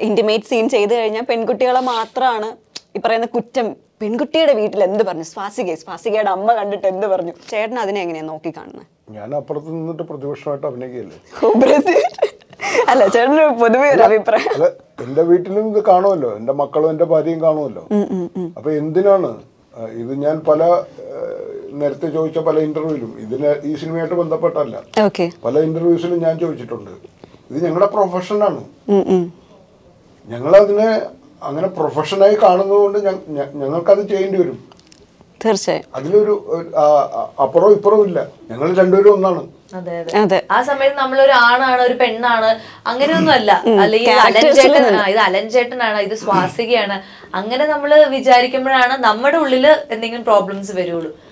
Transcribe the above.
Intimate scene ചെയ്ത് കഴിഞ്ഞാൽ പെൺകുട്ടികളെ മാത്രമാണ് ഈ പറയുന്ന കുറ്റം പെൺകുട്ടിയുടെ വീട്ടിൽ എന്ത് പറഞ്ഞു സ്വാസിക സ്വാസികയുടെ അമ്മ കണ്ടിട്ട് എന്ത് പറഞ്ഞു ചേട്ടൻ അതിനെ എങ്ങനെയാ നോക്കി കാണുന്നത് ഞാൻ അപ്പുറത്ത് നിന്നിട്ട് പ്രതിപക്ഷമായിട്ട് അഭിനയിക്കുകയല്ലേ ഓ, ബ്രസീൽ. അല്ല ചേട്ടന് പൊതുവെ ഒരു അഭിപ്രായം അല്ല എന്റെ വീട്ടിലും ഇത് കാണുമല്ലോ എന്റെ മക്കളും എന്റെ ഭാര്യയും കാണുമല്ലോ അപ്പൊ എന്തിനാണ് ആ, ഇത് ഞാൻ പല ആ, നേരത്തെ ചോദിച്ച പല ഇന്റർവ്യൂവിലും ഇതിന് ഈ സിനിമയായിട്ട് ബന്ധപ്പെട്ടല്ല ഓക്കെ പല ഇന്റർവ്യൂസിലും ഞാൻ ചോദിച്ചിട്ടുണ്ട് ഇത് ഞങ്ങളുടെ പ്രൊഫഷനാണ് ഞങ്ങൾ അതിനെ അങ്ങനെ പ്രൊഫഷനായി കാണുന്നതുകൊണ്ട് ഞ- ഞ- ഞങ്ങൾക്കത് ചെയ്യേണ്ടി വരും തീർച്ചയായും അതിലൊരു ഒരു, ആ, ആ, അപ്പുറവും ഇപ്പുറവും ഇല്ല ഞങ്ങൾ രണ്ടുപേരും ഒന്നാണ് അതെ അതെ അതെ ആ സമയത്ത് നമ്മളൊരു ആണാണ് ഒരു പെണ്ണാണ് അങ്ങനെയൊന്നും അല്ല അല്ലെങ്കിൽ ഇത് അലൻ characters ല് ചേട്ടൻ ആ, ഇത് അലൻ ചേട്ടനാണ് ഇത് സ്വാസികയാണ് അങ്ങനെ നമ്മൾ വിചാരിക്കുമ്പോഴാണ് നമ്മുടെ ഉള്ളിൽ എന്തെങ്കിലും പ്രോബ്ലംസ് വരുള്ളൂ